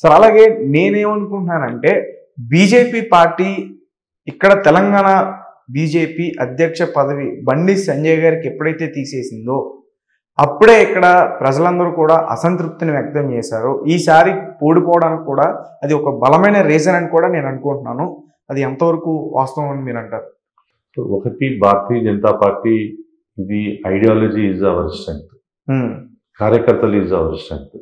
Sir అలాగే నేనేమనుకుంటున్నానంటే BJP party ఇక్కడ Telangana BJP అధ్యక్ష పదవి బండి సంజయ్ గారికి ఎప్పుడైతే తీసేసిందో అప్పుడే ఇక్కడ ప్రజలందరూ కూడా అసంతృప్తిని వ్యక్తం చేశారు ఈసారి ఓడిపోవడానికి కూడా అది ఒక బలమైన రీజన్ అని కూడా నేను అనుకుంటున్నాను అది ఎంతవరకు వాస్తవం అని మీరు అంటారు ఒకటి భారతీయ జనతా పార్టీ ఇది ideology is our strength um, కార్యకర్తలు ఈజ్ అవర్ స్ట్రెంగ్త్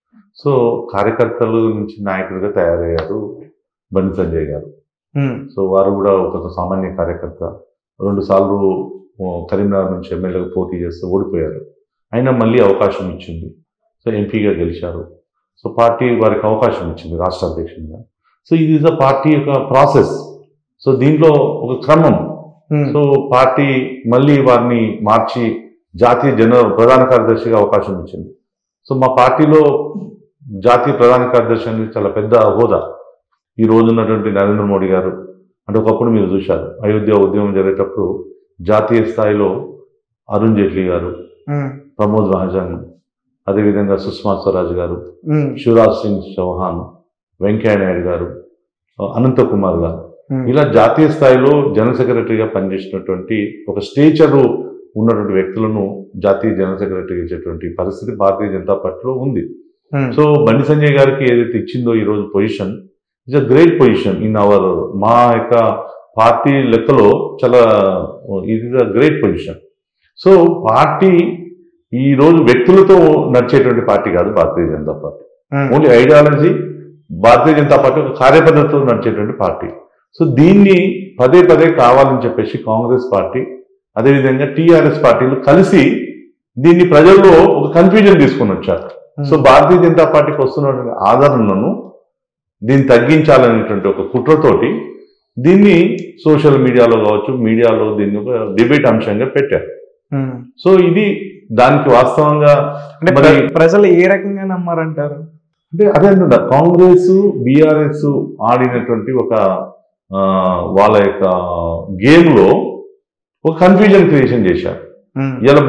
సో కార్యకర్తల నుంచి నాయకుడిగా తయారయ్యారు బండి సంజయ్ గారు ఉమ్, సో వారు కూడా ఒక సామాన్య కార్యకర్త రెండు సార్లు ఆ, కరీంనగర్ నుంచి ఎమ్మెల్యేగా పోటీ చేస్తే ఓడిపోయారు అయినా మళ్ళీ అవకాశం ఇచ్చింది సో ఎంపీగా గెలిచారు సో పార్టీ వారికి అవకాశం ఇచ్చింది రాష్ట్ర అధ్యక్షునిగా సో ఇది ఇస్ అ పార్టీ యొక్క ప్రాసెస్ సో దీంట్లో ఒక క్రమం ఉమ్, సో పార్టీ మళ్ళీ వారిని మార్చి జాతీయ జన ప్రధాన కార్యదర్శిగా అవకాశం ఇచ్చింది సో మా పార్టీలో జాతీయ ప్రధాన కార్యదర్శి అనేది చాలా పెద్ద హోదా ఈ రోజు ఉన్నటువంటి నరేంద్ర మోడీ గారు అంటే ఒకప్పుడు మీరు చూశారు అయోధ్య ఉద్యమం జరిగేటప్పుడు జాతీయ స్థాయిలో అరుణ్ జైట్లీ గారు ఉమ్, ప్రమోద్ మహాజన్ అదేవిధంగా సుష్మా స్వరాజ్ గారు ఉమ్, శివరాజ్ సింగ్ చౌహాన్ వెంకయ్య నాయుడు గారు అనంత కుమార్ గారు ఉమ్, ఇలా జాతీయ స్థాయిలో జనరల్ సెక్రటరీగా పనిచేసినటువంటి ఒక స్టేచరు ఉన్నటువంటి వ్యక్తులను జాతీయ జనరల్ సెక్రటరీగా ఇచ్చేటువంటి పరిస్థితి భారతీయ జనతా పార్టీలో ఉంది ఉమ్, సో బండి సంజయ్ గారికి ఏదైతే ఇచ్చిందో ఈ రోజు position it's a great position in our మా యొక్క పార్టీ లెక్కలో చాలా ఇది is a great position so party ఈ రోజు వ్యక్తులతో నడిచేటువంటి పార్టీ కాదు Bharatiya Janata Party um, only ideology Bharatiya Janata Party ఒక కార్యపద్ధతితో నడిచేటువంటి పార్టీ సో దీన్ని పదే పదే కావాలని చెప్పేసి కాంగ్రెస్ పార్టీ అదేవిధంగా టీఆర్ఎస్ పార్టీలు కలిసి దీన్ని ప్రజల్లో ఒక కన్ఫ్యూజన్ తీసుకొని వచ్చారు సో భారతీయ జనతా పార్టీకి వస్తున్నటువంటి ఆదరణను దీన్ని తగ్గించాలనేటువంటి ఒక కుట్రతోటి దీన్ని సోషల్ మీడియాలో కావచ్చు మీడియాలో దీన్ని ఒక డిబేట్ అంశంగా పెట్టారు ఉమ్. సో ఇది దానికి వాస్తవంగా అంటే మరి ప్ర- ప్రజలు ఏ రకంగా నమ్మారంటారు అంటే అదే అంటున్నా కాంగ్రెస్ బీఆర్ఎస్ ఆడినటువంటి ఒక ఆ, వాళ్ళ యొక్క గేమ్ లో ఒక కన్ఫ్యూజన్ క్రియేషన్ చేశారు ఉమ్, ఇలా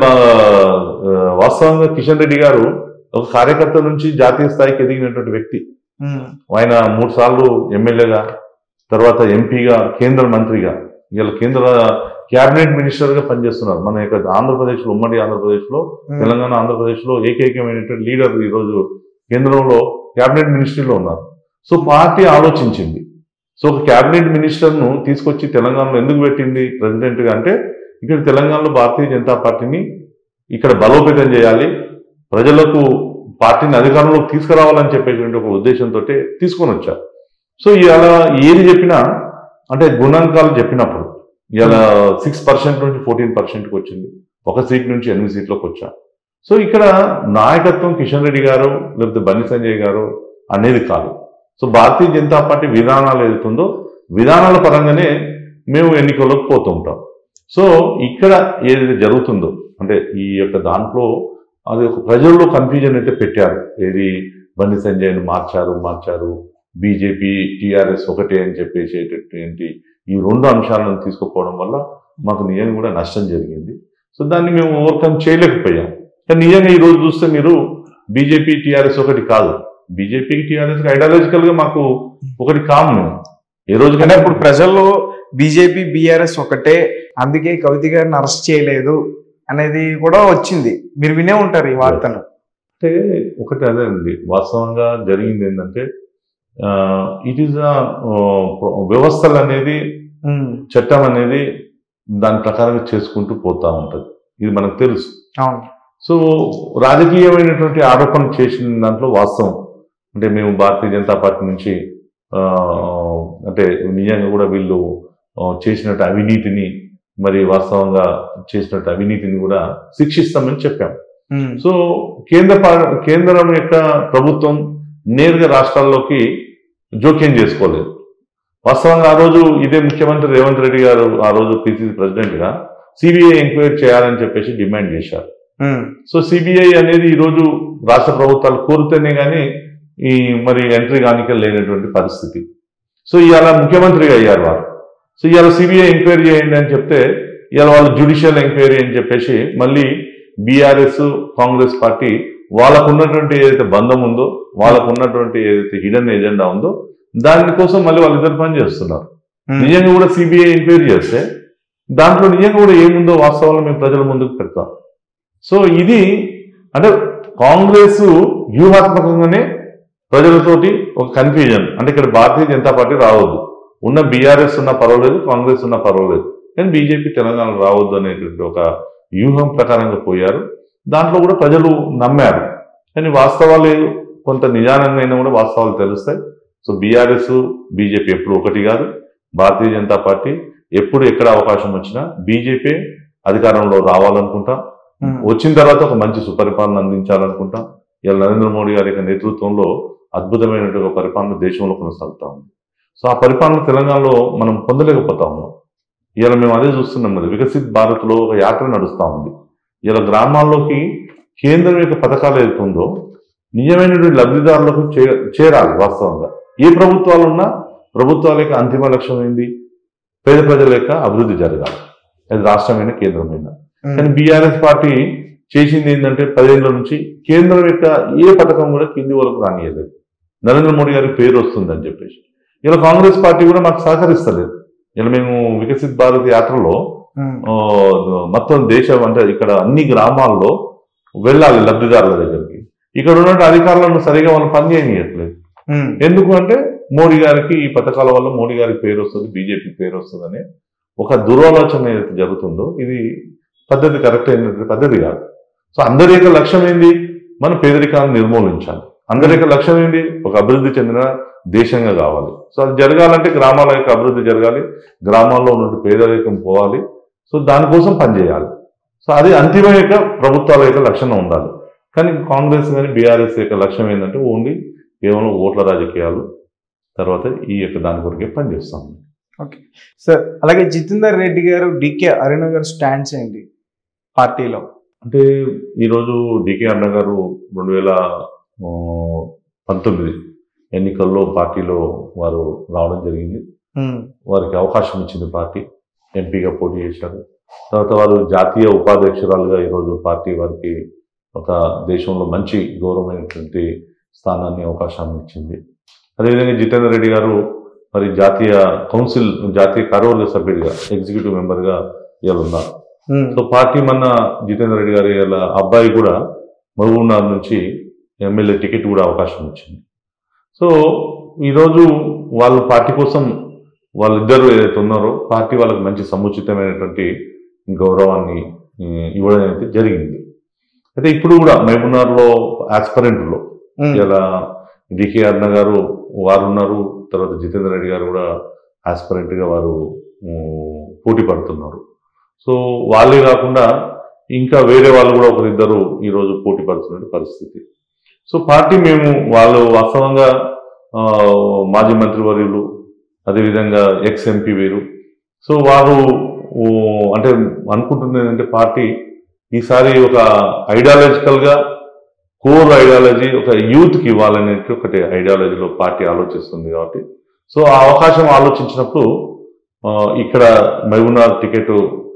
వాస్తవంగా కిషన్ రెడ్డి గారు ఒక కార్యకర్త నుంచి జాతీయ స్థాయికి ఎదిగినటువంటి వ్యక్తి ఉమ్, ఆయన మూడు సార్లు ఎమ్మెల్యేగా తర్వాత ఎంపీగా కేంద్ర మంత్రిగా ఇలా కేంద్ర క్యాబినెట్ మినిస్టర్ గా పనిచేస్తున్నారు మన యొక్క ఆంధ్రప్రదేశ్ లో ఉమ్మడి ఆంధ్రప్రదేశ్ లో ఉమ్, తెలంగాణ ఆంధ్రప్రదేశ్ లో ఏకైకమైనటువంటి లీడర్ ఈరోజు కేంద్రంలో క్యాబినెట్ మినిస్ట్రీలో ఉన్నారు సో పార్టీ ఆలోచించింది సో ఒక క్యాబినెట్ మినిస్టర్ ను తీసుకొచ్చి తెలంగాణలో ఎందుకు పెట్టింది ప్రెసిడెంట్ గా అంటే ఇక్కడ తెలంగాణలో భారతీయ జనతా పార్టీని ఇక్కడ బలోపేతం చేయాలి ప్రజలకు పార్టీని అధికారంలోకి తీసుకురావాలని చెప్పేటువంటి ఒక ఉద్దేశంతో తీసుకొని వచ్చారు సో ఇలా ఏది చెప్పినా అంటే గుణాంకాలు చెప్పినప్పుడు ఇలా సిక్స్ పర్సెంట్ నుంచి ఫోర్టీన్ పర్సెంట్కి వచ్చింది ఒక సీట్ నుంచి ఎనిమిది సీట్లోకి వచ్చా సో ఇక్కడ నాయకత్వం కిషన్ రెడ్డి గారు లేకపోతే బండి సంజయ్ గారు అనేది కాదు సో భారతీయ జనతా పార్టీ విధానాలు ఏదైతుందో విధానాల పరంగానే మేము ఎన్నికల్లోకి పోతూ ఉంటాం సో ఇక్కడ ఏదైతే జరుగుతుందో అంటే ఈ యొక్క దాంట్లో అది ఒక ప్రజల్లో కన్ఫ్యూజన్ అయితే పెట్టారు ఏది బండి సంజయ్ను మార్చారు మార్చారు బీజేపీ టీఆర్ఎస్ ఒకటే అని చెప్పేసేటటువంటి ఈ రెండు అంశాలను తీసుకుపోవడం వల్ల మాకు నిజంగా కూడా నష్టం జరిగింది సో దాన్ని మేము ఓవర్కమ్ చేయలేకపోయాం కానీ నిజంగా ఈ రోజు చూస్తే మీరు బీజేపీ టీఆర్ఎస్ ఒకటి కాదు బీజేపీకి టీఆర్ఎస్ ఐడియాలజికల్ గా మాకు ఒకటి కాము మేము ఏ రోజు అంటే ఇప్పుడు ప్రజల్లో బీజేపీ బీఆర్ఎస్ ఒకటే అందుకే కవిత గారిని అరెస్ట్ చేయలేదు అనేది కూడా వచ్చింది మీరు వినే ఉంటారు ఈ వార్తను అంటే ఒకటి అదే అండి వాస్తవంగా జరిగింది ఏంటంటే ఇట్ ఈస్ వ్యవస్థలు అనేది ఉమ్, చట్టం అనేది దాని ప్రకారంగా చేసుకుంటూ పోతా ఉంటది ఇది మనకు తెలుసు అవును సో రాజకీయమైనటువంటి ఆరోపణ చేసిన దాంట్లో వాస్తవం అంటే మేము భారతీయ జనతా పార్టీ నుంచి ఆ, అంటే నిజంగా కూడా వీళ్ళు ఆ, చేసినట్టు అవినీతిని మరి వాస్తవంగా చేసినట్టు అవినీతిని కూడా శిక్షిస్తామని చెప్పాం ఉమ్, సో కేంద్ర పా- కేంద్రం యొక్క ప్రభుత్వం నేరుగా రాష్ట్రాల్లోకి జోక్యం చేసుకోలేదు వాస్తవంగా ఆ రోజు ఇదే ముఖ్యమంత్రి రేవంత్ రెడ్డి గారు ఆ రోజు పిసిసి ప్రెసిడెంట్ గా సిబిఐ ఎంక్వైరీ చేయాలని చెప్పేసి డిమాండ్ చేశారు ఉమ్, సో సిబిఐ అనేది ఈ రోజు రాష్ట్ర ప్రభుత్వాలు కోరితేనే కానీ ఈ మరి ఎంట్రీ కానిక లేనటువంటి పరిస్థితి సో ఇవాళ ముఖ్యమంత్రిగా అయ్యారు వారు సో ఇవాళ సిబిఐ ఎంక్వైరీ చేయండి అని చెప్తే ఇవాళ వాళ్ళు జ్యుడిషియల్ ఎంక్వైరీ అని చెప్పేసి మళ్ళీ బీఆర్ఎస్ కాంగ్రెస్ పార్టీ వాళ్ళకు ఉన్నటువంటి ఏదైతే బంధం ఉందో వాళ్ళకు ఉన్నటువంటి ఏదైతే హిడెన్ ఎజెండా ఉందో దానికోసం మళ్ళీ వాళ్ళిద్దరు పని చేస్తున్నారు నిజంగా కూడా సిబిఐ ఎంక్వైరీ చేస్తే దాంట్లో నిజంగా కూడా ఏముందో వాస్తవాలు మేము ప్రజల ముందుకు పెడతాం సో ఇది అంటే కాంగ్రెస్ వ్యూహాత్మకంగానే ప్రజలతోటి ఒక కన్ఫ్యూజన్ అంటే ఇక్కడ భారతీయ జనతా పార్టీ రావద్దు ఉన్న బీఆర్ఎస్ ఉన్న పర్వాలేదు కాంగ్రెస్ ఉన్న పర్వాలేదు కానీ బీజేపీ తెలంగాణ రావద్దు అనేటువంటి ఒక వ్యూహం ప్రకారంగా పోయారు దాంట్లో కూడా ప్రజలు నమ్మారు కానీ వాస్తవాలు కొంత నిజానంగా కూడా వాస్తవాలు తెలుస్తాయి సో బీఆర్ఎస్ బీజేపీ ఎప్పుడు ఒకటి కాదు భారతీయ జనతా పార్టీ ఎప్పుడు ఎక్కడ అవకాశం వచ్చినా బీజేపీ అధికారంలో రావాలనుకుంటాం వచ్చిన తర్వాత ఒక మంచి సుపరిపాలన అందించాలనుకుంటాం ఇలా నరేంద్ర మోడీ గారి యొక్క నేతృత్వంలో అద్భుతమైనటువంటి ఒక పరిపాలన దేశంలో కొనసాగుతా ఉంది సో ఆ పరిపాలన తెలంగాణలో మనం పొందలేకపోతా ఉన్నాం ఇలా మేము అదే చూస్తున్నాం కదా వికసిత్ భారత్లో ఒక యాత్ర నడుస్తూ ఉంది ఇలా గ్రామాల్లోకి కేంద్రం యొక్క పథకాలు ఏదైతుందో నిజమైనటువంటి లబ్ధిదారులకు చే- చేరాలి వాస్తవంగా ఏ ప్రభుత్వాలు ఉన్నా ప్రభుత్వాల యొక్క అంతిమ లక్ష్యం ఏంది పేద ప్రజల యొక్క అభివృద్ధి జరగాలి అది రాష్ట్రమైన కేంద్రమైన కానీ బీఆర్ఎస్ పార్టీ చేసింది ఏంటంటే పదేళ్ల నుంచి కేంద్రం యొక్క ఏ పథకం కూడా కింది వరకు రానియలేదు నరేంద్ర మోడీ గారి పేరు వస్తుందని చెప్పేసి ఇలా కాంగ్రెస్ పార్టీ కూడా మాకు సహకరిస్తలేదు ఇలా మేము వికసిత్ భారత్ యాత్రలో ఆ, మొత్తం దేశం అంటే ఇక్కడ అన్ని గ్రామాల్లో వెళ్ళాలి లబ్ధిదారుల దగ్గరికి ఇక్కడ ఉన్న అధికారులను సరిగా వాళ్ళు పనిచేయట్లేదు ఎందుకు అంటే మోడీ గారికి ఈ పథకాల వల్ల మోడీ గారికి పేరు వస్తుంది బీజేపీ పేరు వస్తుంది అనే ఒక దురాలోచన ఏదైతే జరుగుతుందో ఇది పద్ధతి కరెక్ట్ అయినటువంటి పద్ధతి కాదు సో అందరి యొక్క లక్ష్యం ఏంది మన పేదరికాన్ని నిర్మూలించాలి అందరి యొక్క లక్ష్యం ఏంటి ఒక అభివృద్ధి చెందిన దేశంగా కావాలి సో అది జరగాలంటే గ్రామాల యొక్క అభివృద్ధి జరగాలి గ్రామాల్లో ఉన్న పేదరికం పోవాలి సో దానికోసం పనిచేయాలి సో అది అంతిమ యొక్క ప్రభుత్వాల యొక్క లక్షణం ఉండాలి కానీ కాంగ్రెస్ కానీ బీఆర్ఎస్ యొక్క లక్ష్యం ఏంటంటే ఓన్లీ కేవలం ఓట్ల రాజకీయాలు తర్వాత ఈ యొక్క దాని కొరకే పనిచేస్తాం సార్ అలాగే జితేందర్ రెడ్డి గారు డికే అరుణ గారు స్టాండ్స్ ఏంటి పార్టీలో అంటే ఈరోజు డికే అన్న గారు రెండు వేల ఆ, పంతొమ్మిది ఎన్నికల్లో పార్టీలో వారు రావడం జరిగింది వారికి అవకాశం ఇచ్చింది పార్టీ ఎంపీగా పోటీ చేశారు తర్వాత వారు జాతీయ ఉపాధ్యక్షురాలుగా ఈరోజు పార్టీ వారికి ఒక దేశంలో మంచి గౌరవమైనటువంటి స్థానాన్ని అవకాశాన్ని ఇచ్చింది అదేవిధంగా జితేందర్ రెడ్డి గారు మరి జాతీయ కౌన్సిల్ జాతీయ కార్యవర్గ సభ్యుడిగా ఎగ్జిక్యూటివ్ మెంబర్గా ఇవాళ ఉన్నారు సో పార్టీ మన జితేందర్ రెడ్డి గారి వాళ్ళ అబ్బాయి కూడా మహబూబ్నగర్ నుంచి ఎమ్మెల్యే టికెట్ కూడా అవకాశం వచ్చింది సో ఈరోజు వాళ్ళు పార్టీ కోసం వాళ్ళిద్దరు ఏదైతే ఉన్నారో పార్టీ వాళ్ళకి మంచి సముచితమైనటువంటి గౌరవాన్ని ఈ, ఇవ్వడం అయితే జరిగింది అయితే ఇప్పుడు కూడా మహబూబ్నగర్లో ఆస్పరెంట్లో ఇలా డికే అన్న గారు వారు ఉన్నారు తర్వాత జితేందర్ రెడ్డి గారు కూడా aspirant గా వారు ఉమ్, పోటీ పడుతున్నారు సో వాళ్ళే కాకుండా ఇంకా వేరే వాళ్ళు కూడా ఒకరిద్దరు ఈరోజు పోటీ పడుతున్న పరిస్థితి సో పార్టీ మేము వాళ్ళు వాస్తవంగా ఆ, మాజీ మంత్రివర్యులు అదేవిధంగా ఎక్స్ ఎంపీ వీరు సో వారు ఓ, అంటే అనుకుంటుంది ఏంటంటే పార్టీ ఈసారి ఒక ఐడియాలజికల్ గా కోర్ ఐడియాలజీ ఒక యూత్ కి ఇవ్వాలనే ఒకటి ఐడియాలజీలో పార్టీ ఆలోచిస్తుంది కాబట్టి సో ఆ అవకాశం ఆలోచించినప్పుడు ఆ, ఇక్కడ మహబూబ్నగర్ టికెట్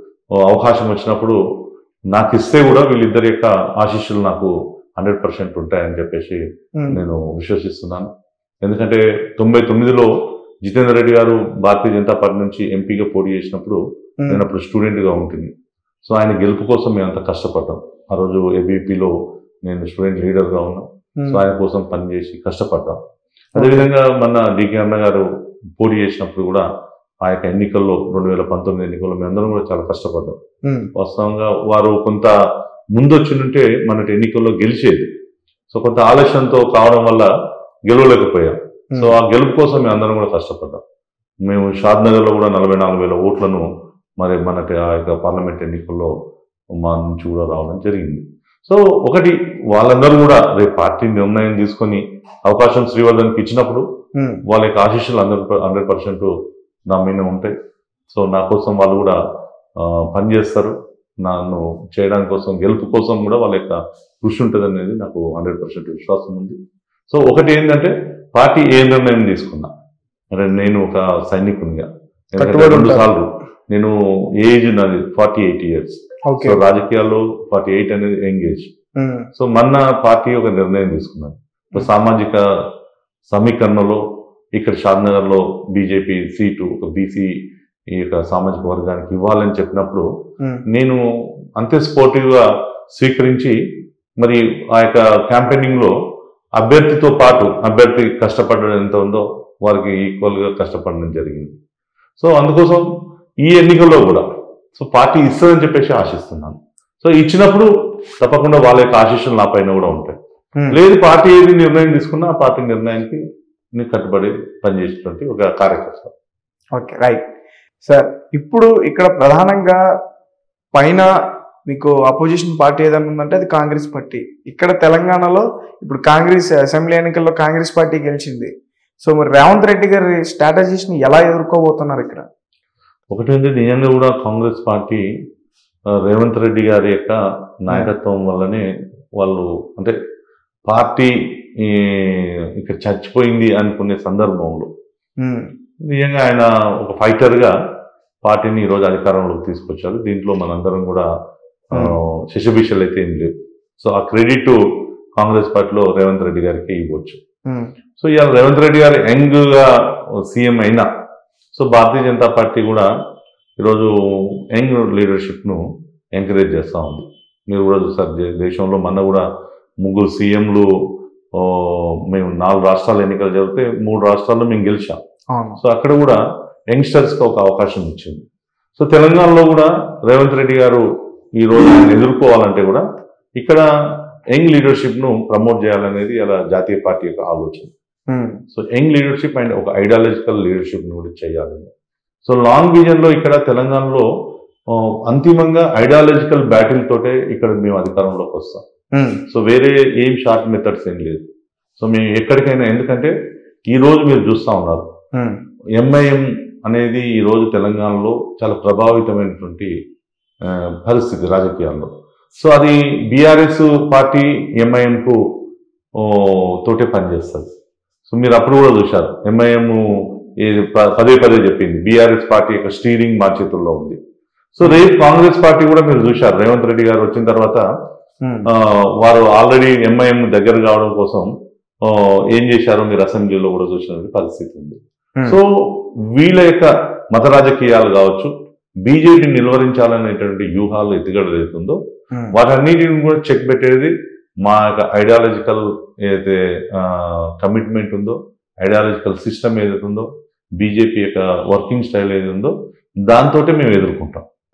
అవకాశం వచ్చినప్పుడు నాకు ఇస్తే కూడా వీళ్ళిద్దరి యొక్క ఆశీస్సులు నాకు హండ్రెడ్ పర్సెంట్ ఉంటాయని చెప్పేసి నేను విశ్వసిస్తున్నాను ఎందుకంటే తొంభై తొమ్మిదిలో జితేందర్ రెడ్డి గారు భారతీయ జనతా పార్టీ నుంచి ఎంపీగా పోటీ చేసినప్పుడు నేను అప్పుడు స్టూడెంట్ గా ఉంటుంది సో ఆయన గెలుపు కోసం మేము అంత కష్టపడ్డాం ఆ రోజు ఏబీపీలో నేను స్టూడెంట్ లీడర్ గా ఉన్నా సో ఆయన కోసం పనిచేసి కష్టపడ్డాం అదేవిధంగా మన డికే అన్న గారు పోటీ చేసినప్పుడు కూడా ఆ యొక్క ఎన్నికల్లో రెండు వేల పంతొమ్మిది ఎన్నికల్లో మేమందరం కూడా చాలా కష్టపడ్డాం వాస్తవంగా వారు కొంత ముందొచ్చింటే మనటి ఎన్నికల్లో గెలిచేది సో కొంత ఆలస్యంతో కావడం వల్ల గెలవలేకపోయాం సో ఆ గెలుపు కోసం మేము అందరం కూడా కష్టపడ్డాం మేము షాద్ నగర్లో కూడా నలభై నాలుగు వేల ఓట్లను మరి మనకి ఆ యొక్క పార్లమెంట్ ఎన్నికల్లో మా నుంచి కూడా రావడం జరిగింది సో ఒకటి వాళ్ళందరూ కూడా రేపు పార్టీ నిర్ణయం తీసుకొని అవకాశం శ్రీవర్ధన్కి ఇచ్చినప్పుడు వాళ్ళ యొక్క ఆశీస్సులు హండ్రెడ్ హండ్రెడ్ పర్సెంట్ నా మీద ఉంటాయి సో నా కోసం వాళ్ళు కూడా ఆ, పనిచేస్తారు నన్ను చేయడానికి కోసం గెలుపు కోసం కూడా వాళ్ళ యొక్క కృషి ఉంటుంది అనేది నాకు హండ్రెడ్ పర్సెంట్ విశ్వాసం ఉంది సో ఒకటి ఏంటంటే పార్టీ ఏ నిర్ణయం తీసుకున్నా అంటే నేను ఒక సైనికునిగా ఎందుకంటే కట్టుబడి రెండు ఉంటారు. సార్లు నేను ఏజ్ నాది forty eight years okay so రాజకీయాల్లో ఫార్టీ ఎయిట్ అనేది ఎంగేజ్ ఉమ్, సో మొన్న పార్టీ ఒక నిర్ణయం తీసుకున్నది ఒక సామాజిక సమీకరణలో ఇక్కడ షాద్నగర్ లో బీజేపీ సీటు ఒక బీసీ ఈ యొక్క సామాజిక వర్గానికి ఇవ్వాలని చెప్పినప్పుడు ఉమ్, నేను అంతే స్పోర్టివ్ గా స్వీకరించి మరి ఆ యొక్క క్యాంపెయినింగ్ లో అభ్యర్థితో పాటు అభ్యర్థి కష్టపడడం ఎంత ఉందో వారికి ఈక్వల్ గా కష్టపడడం జరిగింది సో అందుకోసం ఈ ఎన్నికల్లో కూడా సో పార్టీ ఇస్తుందని చెప్పేసి ఆశిస్తున్నాను సో ఇచ్చినప్పుడు తప్పకుండా వాళ్ళ యొక్క ఆశీస్సులు నా పైన కూడా ఉంటాయి ఉమ్. లేదు పార్టీ ఏది నిర్ణయం తీసుకున్నా ఆ పార్టీ నిర్ణయానికి నేను కట్టుబడి పనిచేసేటువంటి ఒక కార్యకర్త ఓకే రైట్ సార్ ఇప్పుడు ఇక్కడ ప్రధానంగా పైన మీకు అపోజిషన్ పార్టీ ఏదైనా ఉందంటే అది కాంగ్రెస్ పార్టీ ఇక్కడ తెలంగాణలో ఇప్పుడు కాంగ్రెస్ అసెంబ్లీ ఎన్నికల్లో కాంగ్రెస్ పార్టీ గెలిచింది సో మరి రేవంత్ రెడ్డి గారి స్ట్రాటజీస్ ని ఎలా ఎదుర్కోబోతున్నారు ఇక్కడ ఒకటేంటి నిజంగా కూడా కాంగ్రెస్ పార్టీ ఆ, రేవంత్ రెడ్డి గారి యొక్క నాయకత్వం వల్లనే వాళ్ళు అంటే పార్టీ ఈ, ఇక్కడ చచ్చిపోయింది అనుకునే సందర్భంలో ఉమ్, నిజంగా ఆయన ఒక ఫైటర్ గా పార్టీని ఈరోజు అధికారంలోకి తీసుకొచ్చారు దీంట్లో మనందరం కూడా ఆ, శశభిషలు అయితే ఏం లేవు సో ఆ క్రెడిట్ కాంగ్రెస్ పార్టీలో రేవంత్ రెడ్డి గారికి ఇవ్వచ్చు ఉమ్, సో ఇవాళ రేవంత్ రెడ్డి గారు యంగ్ గా సీఎం అయినా సో భారతీయ జనతా పార్టీ కూడా ఈరోజు యంగ్ లీడర్షిప్ ను ఎంకరేజ్ చేస్తూ ఉంది మీరు కూడా చూసారు దే- దేశంలో మన కూడా ముగ్గురు సీఎంలు మేము నాలుగు రాష్ట్రాల ఎన్నికలు జరిగితే మూడు రాష్ట్రాల్లో మేము గెలిచాం అవును సో అక్కడ కూడా యంగ్స్టర్స్కి ఒక అవకాశం ఇచ్చింది సో తెలంగాణలో కూడా రేవంత్ రెడ్డి గారు ఈ రోజు ఆయన ఎదుర్కోవాలంటే కూడా ఇక్కడ యంగ్ లీడర్షిప్ ను ప్రమోట్ చేయాలనేది అలా జాతీయ పార్టీ యొక్క ఆలోచన um, so young leadership and ఒక ఐడియాలజికల్ లీడర్షిప్ ని కూడా చేయాలని సో లాంగ్ విజన్ లో ఇక్కడ తెలంగాణలో ఆ, అంతిమంగా ఐడియాలజికల్ బ్యాటిల్ తోటే ఇక్కడ మేము అధికారంలోకి వస్తాం ఉమ్, సో వేరే ఏం షార్ట్ మెథడ్స్ ఏం లేదు సో మేము ఎక్కడికైనా ఎందుకంటే ఈ రోజు మీరు చూస్తా ఉన్నారు ఉమ్, ఎంఐఎం అనేది ఈ రోజు తెలంగాణలో చాలా ప్రభావితమైనటువంటి ఆ, పరిస్థితి రాజకీయాల్లో సో అది బీఆర్ఎస్ పార్టీ ఎంఐఎం కు ఓ, తోటే పనిచేస్తుంది సో మీరు అప్పుడు కూడా చూశారు ఎంఐఎం పదే పదే చెప్పింది బీఆర్ఎస్ పార్టీ యొక్క స్టీరింగ్ మా చేతుల్లో ఉంది సో రేపు కాంగ్రెస్ పార్టీ కూడా మీరు చూశారు రేవంత్ రెడ్డి గారు వచ్చిన తర్వాత ఉమ్, ఆ, వారు ఆల్రెడీ ఎంఐఎం దగ్గర కావడం కోసం ఆ, ఏం చేశారో మీరు అసెంబ్లీలో కూడా చూసిన పరిస్థితి ఉంది ఉమ్, సో వీళ్ళ యొక్క మత రాజకీయాలు కావచ్చు బీజేపీ నిలువరించాలనేటువంటి వ్యూహాలు ఎత్తుగడ ఏదైతుందో ఉమ్, వాటన్నిటిని కూడా చెక్ పెట్టేది మా యొక్క ఐడియాలజికల్ ఏదైతే కమిట్మెంట్ ఉందో ఐడియాలజికల్ సిస్టమ్ ఏదైతే ఉందో బీజేపీ యొక్క వర్కింగ్ స్టైల్ ఏది ఉందో దాంతోటే మేము ఎదుర్కొంటాం